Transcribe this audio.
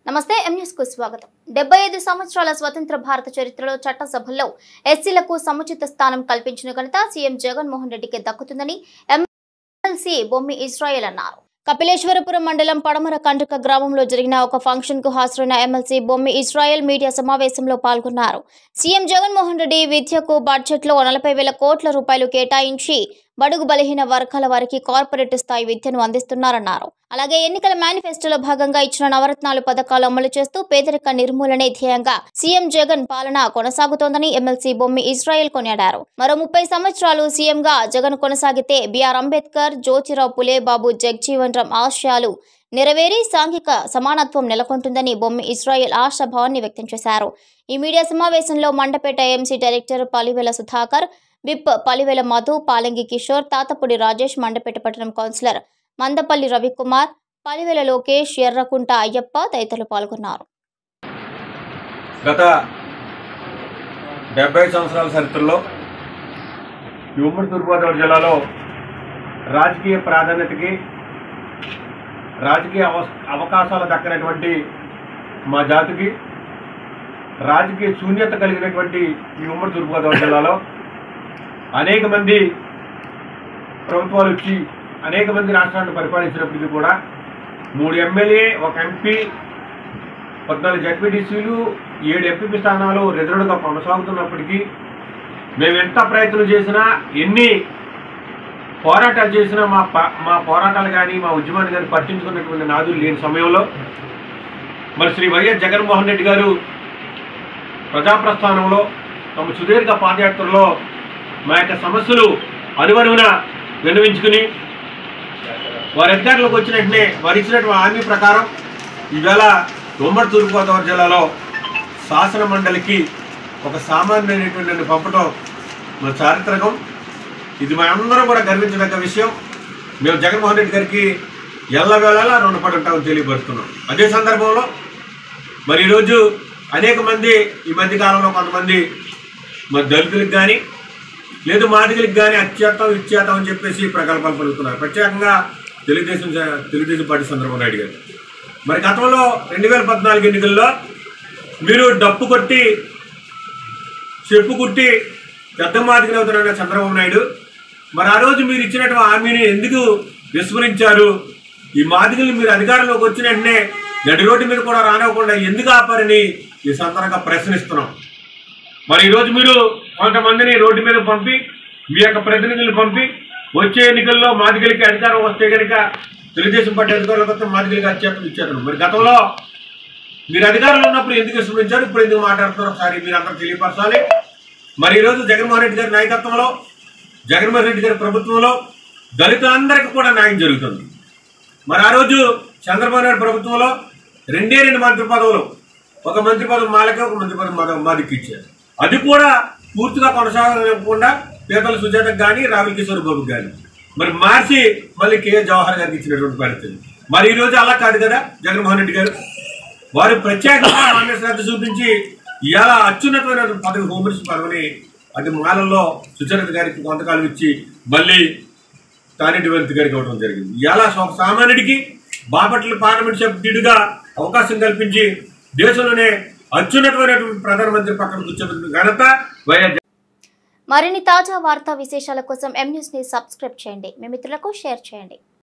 నమస్తే M news కు స్వాగతం డెబ్బై ఐదు సంవత్సరాల స్వతంత్ర భారత చరిత్రలో చట్టసభల్లో ఎస్సీలకు సముచిత స్థానం కల్పించిన ఘనత సీఎం జగన్మోహన్ రెడ్డికి దక్కుతుందని ఎమ్మెల్సీ బొమ్మి ఇస్రాయేల్ అన్నారు కపిలేశ్వరపురం మండలం పడమర కండ్రిక గ్రామంలో జరిగిన ఒక ఫంక్షన్ కు హాజరైన ఎమ్మెల్సీ బొమ్మి ఇస్రాయేల్ మీడియా సమావేశంలో పాల్గొన్నారు సీఎం జగన్మోహన్ రెడ్డి విద్యకు బడ్జెట్లో నలభై వేల కోట్ల రూపాయలు కేటాయించి బడుగు బలహీన వర్గాల వారికి కార్పొరేట్ స్థాయి విద్యను అందిస్తున్నారన్నారు అలాగే ఎన్నికల మేనిఫెస్టోలో భాగంగా ఇచ్చిన నవరత్నాలు పథకాలు అమలు చేస్తూ పేదరిక నిర్మూలనే ధ్యేయంగా సీఎం జగన్ పాలన కొనసాగుతోందని ఎమ్మెల్సీ బొమ్మి ఇస్రాయేల్ కొనియాడారు మరో ముప్పై సంవత్సరాలు సీఎంగా జగన్ కొనసాగితే బిఆర్ అంబేద్కర్ జ్యోతిరావు పులే బాబు జగ్జీవన్ రామ్ ఆశయాలు నెరవేరి సాంఘిక సమానత్వం నెలకొంటుందని బొమ్మి ఇస్రాయేల్ ఆశాభావాన్ని వ్యక్తం చేశారు ఈ మీడియా సమావేశంలో Mandapeta MC director Palivela Sudhakar whip Palivela Madhu Palangi Kishore Tatapudi Rajesh Mandapeta పట్టణం కౌన్సిలర్ మందపల్లి రవికుమార్ పలివెల లోకేష్ ఎర్రకుంట అయ్యప్ప తదితరులు పాల్గొన్నారు గత డెబ్బై సంవత్సరాల చరిత్రలో ఈ ఉమ్మడి తూర్పుగోదావరి జిల్లాలో రాజకీయ ప్రాధాన్యతకి రాజకీయ అవ అవకాశాలు దక్కనటువంటి మా జాతికి రాజకీయ శూన్యత కలిగినటువంటి ఈ ఉమ్మడి తూర్పుగోదావరి జిల్లాలో అనేక మంది ప్రభుత్వాలు వచ్చి అనేక మంది రాష్ట్రాలను పరిపాలించినప్పటికీ కూడా మూడు ఎమ్మెల్యే ఒక ఎంపీ పద్నాలుగు జడ్పీటీసీలు ఏడు ఎంపీపీ స్థానాలు రిజర్వ్డ్గా కొనసాగుతున్నప్పటికీ మేము ఎంత ప్రయత్నం చేసినా ఎన్ని పోరాటాలు చేసినా మా ప- మా పోరాటాలు కానీ మా ఉద్యమాన్ని కానీ పట్టించుకున్నటువంటి నాదులు లేని సమయంలో మరి శ్రీ వైఎస్ జగన్మోహన్ రెడ్డి గారు ప్రజాప్రస్థానంలో తమ సుదీర్ఘ పాదయాత్రలో మా యొక్క సమస్యలు అనువనువున విన్నవించుకుని వారి అధికారంలోకి వచ్చిన వెంటనే వారు ఇచ్చినటువంటి హామీ ప్రకారం ఈవేళ ఉమ్మడి తూర్పుగోదావరి జిల్లాలో శాసన మండలికి ఒక సామాన్యమైనటువంటి నన్ను పంపడం మన చారిత్రకం ఇది మనందరం కూడా గర్వించదగ్గ విషయం మేము జగన్మోహన్ రెడ్డి గారికి ఎల్లవేళలా రుణపడి ఉంటామని తెలియపరుస్తున్నాం అదే సందర్భంలో మరి ఈరోజు అనేక మంది ఈ మధ్య కాలంలో కొంతమంది మరి దళితులకు కానీ లేదు మాదిగలకు కానీ అత్యేతం ఇచ్చేతం అని చెప్పేసి ప్రకల్పాలు పలుకుతున్నారు ప్రత్యేకంగా తెలుగుదేశం తెలుగుదేశం పార్టీ చంద్రబాబు నాయుడు గారు మరి గతంలో రెండు వేల పద్నాలుగు ఎన్నికల్లో మీరు డప్పు కొట్టి చెప్పు కుట్టి పెద్ద మాదిగలు అవుతున్నాడు చంద్రబాబు నాయుడు మరి ఆ రోజు మీరు ఇచ్చినటువంటి హామీని ఎందుకు విస్మరించారు ఈ మాదిగలు మీరు అధికారంలోకి వచ్చిన వెంటనే గడి రోడ్డు మీద కూడా రానివ్వకుండా ఎందుకు ఆపారని ఈ సందర్భంగా ప్రశ్నిస్తున్నాం మరి ఈరోజు మీరు కొంతమందిని రోడ్డు మీద పంపి మీ యొక్క ప్రతినిధులను పంపి వచ్చే ఎన్నికల్లో మాదిగలకి అధికారం వస్తే కనుక తెలుగుదేశం పార్టీ అధికారంలోకి వస్తే మాదిగలకి అత్యంతం ఇచ్చేతను మరి గతంలో మీరు అధికారంలో ఉన్నప్పుడు ఎందుకు విస్మరించారు ఇప్పుడు ఎందుకు మాట్లాడుతున్నారు ఒకసారి మీరు అందరూ తెలియపరచాలి మరి ఈరోజు జగన్మోహన్ రెడ్డి గారి నాయకత్వంలో జగన్మోహన్ రెడ్డి గారి ప్రభుత్వంలో దళితులందరికీ కూడా న్యాయం జరుగుతుంది మరి ఆ రోజు చంద్రబాబు నాయుడు ప్రభుత్వంలో రెండే రెండు మంత్రి పదవులు ఒక మంత్రి పదవి మాలకే ఒక మంత్రి పదవి మాద- మాదికి ఇచ్చారు అది కూడా పూర్తిగా కొనసాగకుండా పీతల సుజాతకు కానీ రావుల కిషోర్ బాబుకి కానీ మరి మార్చి మళ్ళీ కే జవహర్ గారికి ఇచ్చినటువంటి పరిస్థితి మరి ఈ రోజు అలా కాదు కదా జగన్మోహన్ రెడ్డి గారు వారు ప్రత్యేకంగా మాన్య శ్రద్ధ చూపించి ఇవాళ అత్యున్నతమైన పదవి హోంమినిస్టర్ పదవిని అది మాలలో సుచరిత గారికి కొంతకాలం ఇచ్చి మళ్ళీ తానేటి వెల్త్ గారికి ఇవ్వడం జరిగింది ఇవాళ ఒక సామాన్యుడికి బాపట్ల పార్లమెంట్ సభ్యుడిగా అవకాశం కల్పించి దేశంలోనే అత్యున్నతమైనటువంటి ప్రధానమంత్రి పక్కన కూర్చోబెట్టిన ఘనత వైఎస్ మరిన్ని తాజా వార్తా విశేషాల కోసం ఎం న్యూస్ ని సబ్స్క్రైబ్ చేయండి మీ మిత్రులకు షేర్ చేయండి